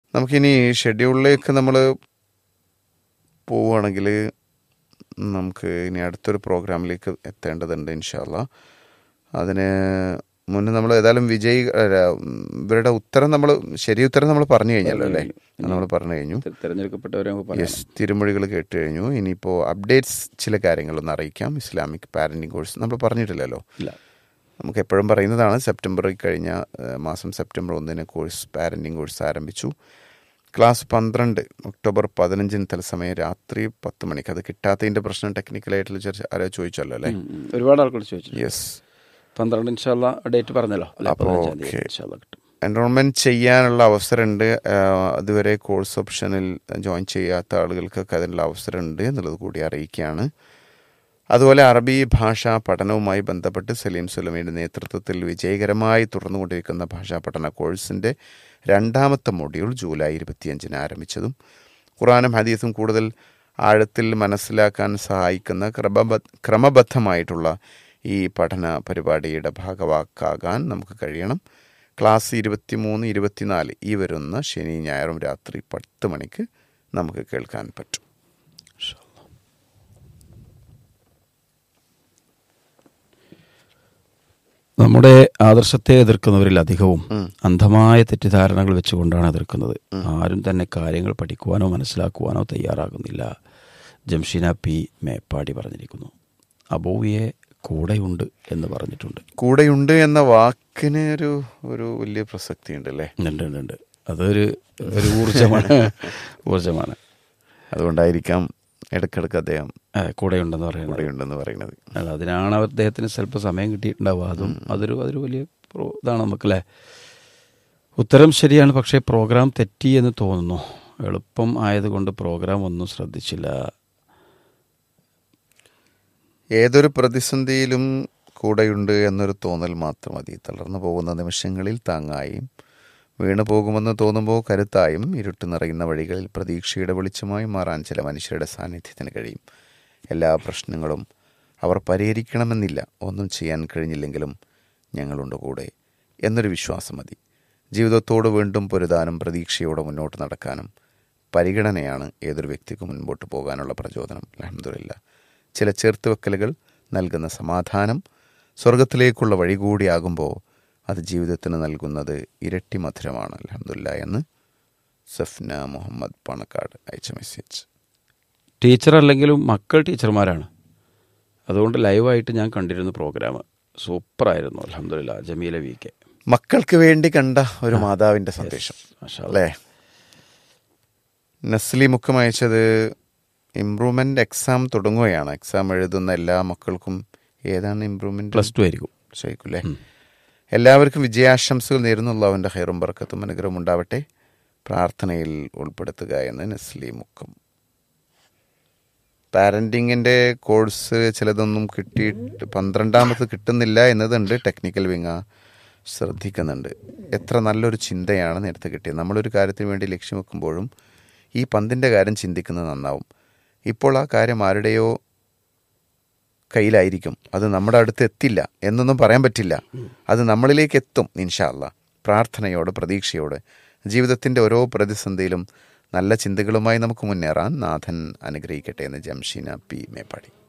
നമുക്കിനി ഷെഡ്യൂളിലേക്ക് നമ്മൾ പോവുകയാണെങ്കിൽ നമുക്ക് ഇനി അടുത്തൊരു പ്രോഗ്രാമിലേക്ക് എത്തേണ്ടതുണ്ട് ഇൻഷാല്ല അതിന് മുന്നേ നമ്മൾ ഏതായാലും വിജയ് അല്ല, ഇവരുടെ ഉത്തരം നമ്മൾ ശരി ഉത്തരം നമ്മൾ പറഞ്ഞു കഴിഞ്ഞല്ലോ അല്ലേ നമ്മൾ പറഞ്ഞു കഴിഞ്ഞു തെ- തെരഞ്ഞെടുക്കപ്പെട്ടവരെ നമുക്ക് പറയാം യെസ് തിരുമൊഴികൾ കേട്ട് കഴിഞ്ഞു ഇനിയിപ്പോൾ അപ്ഡേറ്റ്സ് ചില കാര്യങ്ങളൊന്ന് അറിയിക്കാം ഇസ്ലാമിക് പാരൻറ്റിങ് കോഴ്സ് നമ്മൾ പറഞ്ഞിട്ടില്ലല്ലോ ഇല്ല നമുക്ക് എപ്പോഴും പറയുന്നതാണ് സെപ്റ്റംബറിൽ കഴിഞ്ഞ ഏഹ്, മാസം സെപ്റ്റംബർ ഒന്നിന് കോഴ്സ് പാരൻറ്റിങ് കോഴ്സ് ആരംഭിച്ചു ക്ലാസ് പന്ത്രണ്ട് ഒക്ടോബർ പതിനഞ്ചിന് തത്സമയം രാത്രി പത്ത് മണിക്ക് അത് കിട്ടാത്തതിൻ്റെ പ്രശ്നം ടെക്നിക്കലായിട്ടുള്ള ചർച്ച ആരോ ചോദിച്ചല്ലോ അല്ലേ ഉം, ഉം. ഒരുപാട് ആൾക്കാർ ചോദിച്ചു യെസ് പന്ത്രണ്ട് ഇൻഷാല്ല ഡേറ്റ് പറഞ്ഞല്ലോ അല്ലെ അപ്പോ പതിനഞ്ചാം തീയതി ഓക്കേ. ഇൻഷാല്ല കിട്ടും എൻറോൾമെൻറ്റ് ചെയ്യാനുള്ള അവസരമുണ്ട് ആഹ് അതുവരെ കോഴ്സ് ഓപ്ഷനിൽ ജോയിൻ ചെയ്യാത്ത ആളുകൾക്കൊക്കെ അതിനുള്ള അവസരമുണ്ട് എന്നുള്ളത് കൂടി അറിയിക്കുകയാണ് അതുപോലെ അറബി ഭാഷാ പഠനവുമായി ബന്ധപ്പെട്ട് സലീം സുലമിയുടെ നേതൃത്വത്തിൽ വിജയകരമായി തുടർന്നുകൊണ്ടിരിക്കുന്ന ഭാഷാ പഠന കോഴ്സിൻ്റെ രണ്ടാമത്തെ മൊഡ്യൂൾ ജൂലൈ ഇരുപത്തിയഞ്ചിന് ആരംഭിച്ചതും ഖുറാനും ഹദീസും കൂടുതൽ ആഴത്തിൽ മനസ്സിലാക്കാൻ സഹായിക്കുന്ന ക്രമബ ക്രമബദ്ധമായിട്ടുള്ള ഈ പഠന പരിപാടിയുടെ ഭാഗവാക്കാകാൻ നമുക്ക് കഴിയണം ക്ലാസ് ഇരുപത്തിമൂന്ന് ഇരുപത്തിനാല് ഈ വരുന്ന ശനി ഞായറും രാത്രി പത്ത് മണിക്ക് നമുക്ക് കേൾക്കാൻ പറ്റും നമ്മുടെ ആദർശത്തെ എതിർക്കുന്നവരിൽ അധികവും അന്ധമായ തെറ്റിദ്ധാരണകൾ വെച്ചുകൊണ്ടാണ് എതിർക്കുന്നത് ആരും തന്നെ കാര്യങ്ങൾ പഠിക്കുവാനോ മനസ്സിലാക്കുവാനോ തയ്യാറാകുന്നില്ല ജംഷീന പി മേപ്പാടി പറഞ്ഞിരിക്കുന്നു അബോവിയെ കൂടെയുണ്ട് എന്ന് പറഞ്ഞിട്ടുണ്ട് കൂടെയുണ്ട് എന്ന വാക്കിന് ഒരു ഒരു വലിയ പ്രസക്തി ഉണ്ട് അല്ലേ ഉണ്ട് ഉണ്ട് ഉണ്ട് അതൊരു ഒരു ഊർജമാണ് ഊർജമാണ് അതുകൊണ്ടായിരിക്കാം ഇടയ്ക്കിടയ്ക്ക് അദ്ദേഹം അതെ, കൂടെയുണ്ടെന്ന് പറയുന്നത് കൂടെയുണ്ടെന്ന് പറയുന്നത് അല്ല അതിനാണ് അദ്ദേഹത്തിന് സ്വല്പം സമയം കിട്ടിയിട്ടുണ്ടാവുക അതും അതൊരു അതൊരു വലിയ പ്രോ- ഇതാണ് നമുക്കല്ലേ ഉത്തരം ശരിയാണ് പക്ഷേ പ്രോഗ്രാം തെറ്റി എന്ന് തോന്നുന്നു എളുപ്പം ആയതുകൊണ്ട് പ്രോഗ്രാം ഒന്നും ശ്രദ്ധിച്ചില്ല ഏതൊരു പ്രതിസന്ധിയിലും കൂടെയുണ്ട് എന്നൊരു തോന്നൽ മാത്രം മതി തളർന്നു പോകുന്ന നിമിഷങ്ങളിൽ താങ്ങായും വീണു പോകുമെന്ന് തോന്നുമ്പോൾ കരുത്തായും ഇരുട്ട് നിറയുന്ന വഴികളിൽ പ്രതീക്ഷയുടെ വെളിച്ചമായി മാറാൻ ചില മനുഷ്യരുടെ സാന്നിധ്യത്തിന് കഴിയും എല്ലാ പ്രശ്നങ്ങളും അവർ പരിഹരിക്കണമെന്നില്ല ഒന്നും ചെയ്യാൻ കഴിഞ്ഞില്ലെങ്കിലും ഞങ്ങളുണ്ട് കൂടെ എന്നൊരു വിശ്വാസം മതി ജീവിതത്തോട് വീണ്ടും പൊരുതാനും പ്രതീക്ഷയോടെ മുന്നോട്ട് നടക്കാനും പരിഗണനയാണ് ഏതൊരു വ്യക്തിക്കും മുൻപോട്ട് പോകാനുള്ള പ്രചോദനം അലഹമില്ല ചില ചേർത്തുവെക്കലുകൾ നൽകുന്ന സമാധാനം സ്വർഗത്തിലേക്കുള്ള വഴി കൂടിയാകുമ്പോൾ അത് ജീവിതത്തിന് നൽകുന്നത് ഇരട്ടി മധുരമാണ് അലഹമില്ല എന്ന് സഫ്ന മുഹമ്മദ് പണക്കാട് അയച്ച മെസ്സേജ് ടീച്ചർ അല്ലെങ്കിലും മക്കൾ ടീച്ചർമാരാണ് അതുകൊണ്ട് ലൈവായിട്ട് ഞാൻ കണ്ടിരുന്നു പ്രോഗ്രാം സൂപ്പറായിരുന്നു അലഹമില്ല ജമീല വി കെ മക്കൾക്ക് വേണ്ടി കണ്ട ഒരു മാതാവിൻ്റെ സന്ദേശം മാഷാ അല്ലാ. അല്ലേ നസ്ലി മുഖം അയച്ചത് ഇമ്പ്രൂവ്മെൻ്റ് എക്സാം തുടങ്ങുകയാണ് എക്സാം എഴുതുന്ന എല്ലാ മക്കൾക്കും ഏതാണ് ഇമ്പ്രൂവ്മെൻ്റ് പ്ലസ് ടു ആയിരിക്കും ചോദിക്കൂലേ എല്ലാവർക്കും വിജയാശംസകൾ നേരുന്നുള്ള അവൻ്റെ ഹൈറും ബർക്കത്തും അനുഗ്രഹം ഉണ്ടാവട്ടെ പ്രാർത്ഥനയിൽ ഉൾപ്പെടുത്തുക എന്ന് നസ്ലി മുക്കം പാരൻറ്റിങ്ങിൻ്റെ കോഴ്സ് ചിലതൊന്നും കിട്ടിയിട്ട് പന്ത്രണ്ടാമത് കിട്ടുന്നില്ല എന്നതുണ്ട് ടെക്നിക്കൽ വിങ്ങ ശ്രദ്ധിക്കുന്നുണ്ട് എത്ര നല്ലൊരു ചിന്തയാണ് നേരത്തെ കിട്ടിയത് നമ്മളൊരു കാര്യത്തിന് വേണ്ടി ലക്ഷ്യം വെക്കുമ്പോഴും ഈ പന്തിൻ്റെ കാര്യം ചിന്തിക്കുന്നത് നന്നാവും ഇപ്പോൾ ആ കാര്യം ആരുടെയോ കയ്യിലായിരിക്കും അത് നമ്മുടെ അടുത്ത് എത്തില്ല എന്നൊന്നും പറയാൻ പറ്റില്ല അത് നമ്മളിലേക്ക് എത്തും ഇൻഷാല്ല പ്രാർത്ഥനയോടെ പ്രതീക്ഷയോടെ ജീവിതത്തിൻ്റെ ഓരോ പ്രതിസന്ധിയിലും നല്ല ചിന്തകളുമായി നമുക്ക് മുന്നേറാൻ നാഥൻ അനുഗ്രഹിക്കട്ടെ എന്ന് ജംഷീന പി മേപ്പാടി